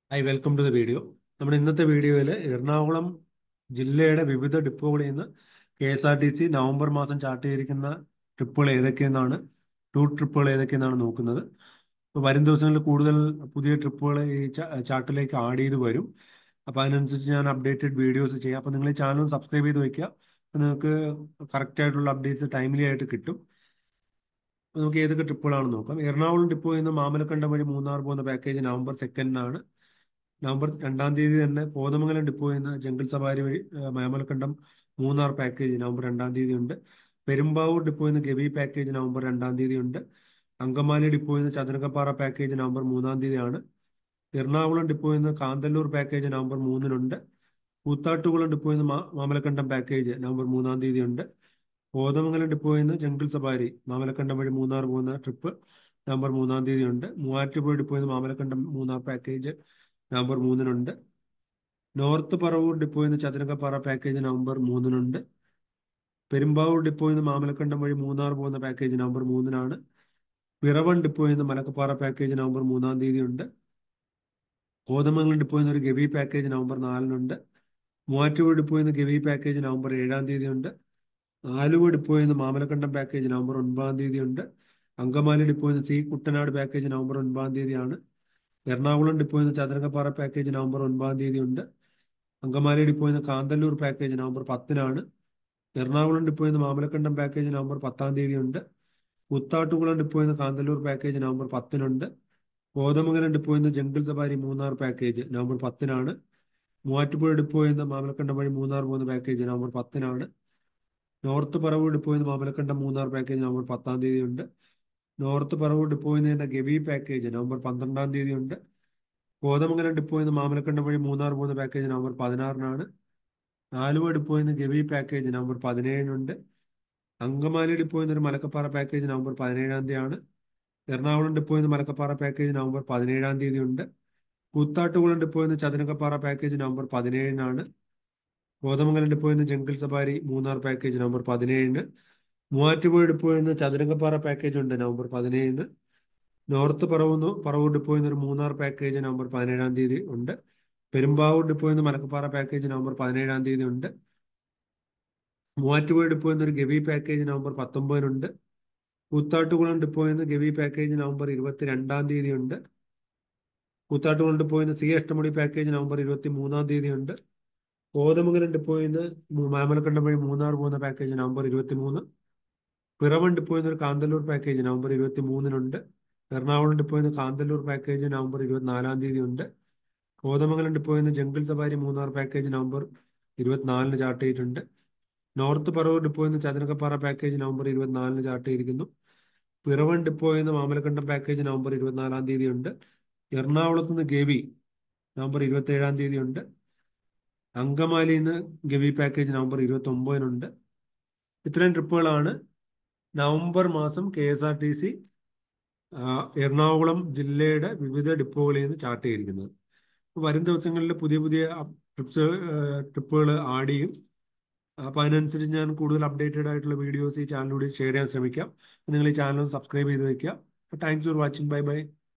hi welcome to the video നമ്മുടെ ഇന്നത്തെ വീഡിയോയിൽ എറണാകുളം ജില്ലയുടെ വിവിധ ഡിപ്പോകളിൽ നിന്ന് K S R T C November മാസം ചാർട്ട് ചെയ്തിരിക്കുന്ന ട്രിപ്പുകൾ ഏതൊക്കെയെന്നാണ് ടൂർ ട്രിപ്പുകൾ ഏതൊക്കെയെന്നാണ് നോക്കുന്നത് അപ്പോൾ വരും ദിവസങ്ങളിൽ കൂടുതൽ പുതിയ ട്രിപ്പുകൾ ഈ ചാർട്ടിലേക്ക് ആഡ് ചെയ്ത് വരും അപ്പോൾ അതിനനുസരിച്ച് ഞാൻ അപ്ഡേറ്റഡ് വീഡിയോസ് ചെയ്യാം അപ്പോൾ നിങ്ങൾ ഈ ചാനൽ സബ്സ്ക്രൈബ് ചെയ്ത് വയ്ക്കുക അപ്പോൾ നിങ്ങൾക്ക് കറക്റ്റ് ആയിട്ടുള്ള അപ്ഡേറ്റ്സ് ടൈംലി ആയിട്ട് കിട്ടും അപ്പോൾ നമുക്ക് ഏതൊക്കെ ട്രിപ്പുകളാണെന്ന് നോക്കാം എറണാകുളം ഡിപ്പോയിൽ നിന്ന് മാമലക്കണ്ടം വഴി മൂന്നാർ പോകുന്ന പാക്കേജ് നവംബർ സെക്കൻഡിനാണ് നവംബർ രണ്ടാം തീയതി തന്നെ കോതമംഗലം ഡിപ്പോയിൽ നിന്ന് ജംഗിൾ സവാരി വഴി മാമലക്കണ്ടം മൂന്നാർ പാക്കേജ് നവംബർ രണ്ടാം തീയതി ഉണ്ട് പെരുമ്പാവൂർ ഡിപ്പോയിൽ നിന്ന് ഗവി പാക്കേജ് നവംബർ രണ്ടാം തീയതി ഉണ്ട് അങ്കമാലി ഡിപ്പോയിൽ നിന്ന് ചതുരക്കപ്പാറ പാക്കേജ് നവംബർ മൂന്നാം തീയതിയാണ് എറണാകുളം ഡിപ്പോയിൽ നിന്ന് കാന്തല്ലൂർ പാക്കേജ് നവംബർ മൂന്നിനുണ്ട് കൂത്താട്ടുകുളം ഡിപ്പോയിൽ നിന്ന് മാമലക്കണ്ടം പാക്കേജ് നവംബർ മൂന്നാം തീയതി ഉണ്ട് കോതമംഗലം ഡിപ്പോയിൽ നിന്ന് ജംഗിൾ സവാരി മാമലക്കണ്ടം വഴി മൂന്നാർ പോകുന്ന ട്രിപ്പ് നവംബർ മൂന്നാം തീയതി ഉണ്ട് മൂവാറ്റുപുഴ ഡിപ്പോയിൽ നിന്ന് മാമലക്കണ്ടം മൂന്നാർ പാക്കേജ് നവംബർ മൂന്നിനുണ്ട് നോർത്ത് പറവൂർ ഡിപ്പോയിൽ നിന്ന് ചതുരങ്കപ്പാറ പാക്കേജ് നവംബർ മൂന്നിനുണ്ട് പെരുമ്പാവൂർ ഡിപ്പോയിൽ നിന്ന് മാമലക്കണ്ടം വഴി മൂന്നാർ പോകുന്ന പാക്കേജ് നവംബർ മൂന്നിനാണ് പിറവൻ ഡിപ്പോയിൽ നിന്ന് മലക്കപ്പാറ പാക്കേജ് നവംബർ മൂന്നാം തീയതി ഉണ്ട് കോതമംഗലം ഡിപ്പോയിൽ നിന്ന് ഒരു ഗവി പാക്കേജ് നവംബർ നാലിനുണ്ട് മൂവാറ്റുപുഴ ഡിപ്പോയിൽ നിന്ന് ഗവി പാക്കേജ് നവംബർ ഏഴാം തീയതി ഉണ്ട് ആലുവ ഡിപ്പോയിൽ നിന്ന് മാമലക്കണ്ടം പാക്കേജ് നവംബർ ഒൻപതാം തീയതി ഉണ്ട് അങ്കമാലി ഡിപ്പോയിൽ നിന്ന് സി കുട്ടനാട് പാക്കേജ് നവംബർ ഒൻപതാം തീയതിയാണ് എറണാകുളം ഡിപ്പോയിൽ നിന്ന് ചതുരങ്കപ്പാറ പാക്കേജ് നവംബർ ഒൻപതാം തീയതി ഉണ്ട് അങ്കമാലി ഡിപ്പോയിൽ നിന്ന് കാന്തല്ലൂർ പാക്കേജ് നവംബർ പത്തിനാണ് എറണാകുളം ഡിപ്പോയിൽ നിന്ന് മാമലക്കണ്ടം പാക്കേജ് നവംബർ പത്താം തീയതി ഉണ്ട് കുത്താട്ടുകുളം ഡിപ്പോയിൽ നിന്ന് കാന്തല്ലൂർ പാക്കേജ് നവംബർ പത്തിനുണ്ട് കോതമംഗലം ഡിപ്പോയിൽ നിന്ന് jungle safari Munnar package November പത്തിനാണ് മൂവാറ്റുപുഴ ഡിപ്പോയിൽ നിന്ന് മാമലക്കണ്ടം വഴി മൂന്നാർ പോകുന്ന പാക്കേജ് നവംബർ പത്തിനാണ് നോർത്ത് പറവൂർ ഡിപ്പോയിൽ നിന്ന് മാമലക്കണ്ടം മൂന്നാർ പാക്കേജ് നവംബർ പത്താം തീയതി ഉണ്ട് നോർത്ത് പറവൂർ ഡിപ്പോയിൽ നിന്ന് തന്നെ ഗവി പാക്കേജ് നവംബർ പന്ത്രണ്ടാം തീയതി ഉണ്ട് കോതമംഗലം ഡിപ്പോയിൽ നിന്ന് മാമലക്കണ്ടം വഴി മൂന്നാർ പോകുന്ന പാക്കേജ് നവംബർ പതിനാറിനാണ് ആലുവ ഡിപ്പോയിൽ നിന്ന് ഗവി പാക്കേജ് നവംബർ പതിനേഴിനുണ്ട് അങ്കമാലി ഡിപ്പോയിൽ നിന്ന് ഒരു മലക്കപ്പാറ പാക്കേജ് നവംബർ പതിനേഴാം തീയതിയാണ് എറണാകുളം ഡിപ്പോയിൽ നിന്ന് മലക്കപ്പാറ പാക്കേജ് നവംബർ പതിനേഴാം തീയതി ഉണ്ട് കൂത്താട്ടുകുളം ഡിപ്പോയിൽ നിന്ന് ചതുരക്കപ്പാറ പാക്കേജ് നവംബർ പതിനേഴിനാണ് കോതമംഗലം ഡിപ്പോയിൽ നിന്ന് jungle safari Munnar package November പതിനേഴിന് മൂവാറ്റുപുഴ ഡിപ്പോയിൽ നിന്ന് ചതുരങ്കപ്പാറ പാക്കേജ് ഉണ്ട് നവംബർ പതിനേഴിന് നോർത്ത് പറവൂന്ന് പറവൂർ ഡിപ്പോയിൽ നിന്ന് ഒരു മൂന്നാർ പാക്കേജ് നവംബർ പതിനേഴാം തീയതി ഉണ്ട് പെരുമ്പാവൂർ ഡിപ്പോയിൽ നിന്ന് മലക്കപ്പാറ പാക്കേജ് നവംബർ പതിനേഴാം തീയതി ഉണ്ട് മൂവാറ്റുപുഴ ഡിപ്പോയിൽ നിന്ന് ഒരു ഗവി പാക്കേജ് നവംബർ പത്തൊമ്പതിനുണ്ട് കൂത്താട്ടുകുളം ഡിപ്പോയിൽ നിന്ന് ഗവി പാക്കേജ് നവംബർ ഇരുപത്തിരണ്ടാം തീയതി ഉണ്ട് കൂത്താട്ടുകുളം ഡിപ്പോയിൽ നിന്ന് സി അഷ്ടമുടി പാക്കേജ് നവംബർ ഇരുപത്തി മൂന്നാം തീയതി ഉണ്ട് കോതമംഗലം ഡിപ്പോയിൽ നിന്ന് മാമലക്കണ്ടം വഴി മൂന്നാർ പോകുന്ന പാക്കേജ് നവംബർ ഇരുപത്തി മൂന്ന് പിറവൻ ഡിപ്പോയിൽ നിന്ന് ഒരു കാന്തല്ലൂർ പാക്കേജ് നവംബർ ഇരുപത്തി മൂന്നിനുണ്ട് എറണാകുളം ഡിപ്പോയിൽ നിന്ന് കാന്തല്ലൂർ പാക്കേജ് നവംബർ ഇരുപത്തിനാലാം തീയതി ഉണ്ട് കോതമംഗലം ഡിപ്പോയിൽ നിന്ന് jungle safari Munnar package November ഇരുപത്തിനാലിന് ചാർട്ട് ചെയ്തിട്ടുണ്ട് നോർത്ത് പറവൂർ ഡിപ്പോയിൽ നിന്ന് ചതുരക്കപ്പാറ പാക്കേജ് നവംബർ ഇരുപത്തിനാലിന് ചാർട്ട് ചെയ്തിരിക്കുന്നു പിറവൻ ഡിപ്പോയിൽ നിന്ന് മാമലക്കണ്ടം പാക്കേജ് നവംബർ ഇരുപത്തിനാലാം തീയതി ഉണ്ട് എറണാകുളത്ത് നിന്ന് ഗവി നവംബർ ഇരുപത്തി ഏഴാം തീയതി ഉണ്ട് അങ്കമാലിയിൽ നിന്ന് ഗവി പാക്കേജ് നവംബർ ഇരുപത്തി ഒമ്പതിനുണ്ട് ഇത്രയും ട്രിപ്പുകളാണ് നവംബർ മാസം K S R T C Ernakulam ജില്ലയുടെ വിവിധ ഡിപ്പോകളിൽ നിന്ന് ചാർട്ട് ചെയ്തിരിക്കുന്നത് വരും ദിവസങ്ങളിൽ പുതിയ പുതിയ ട്രിപ്സ് ട്രിപ്പുകൾ ആഡ് ചെയ്യും അപ്പോൾ അതിനനുസരിച്ച് ഞാൻ കൂടുതൽ അപ്ഡേറ്റഡ് ആയിട്ടുള്ള വീഡിയോസ് ഈ ചാനലിലൂടെ ഷെയർ ചെയ്യാൻ ശ്രമിക്കാം നിങ്ങൾ ഈ ചാനൽ സബ്സ്ക്രൈബ് ചെയ്ത് വയ്ക്കുക thanks for watching bye by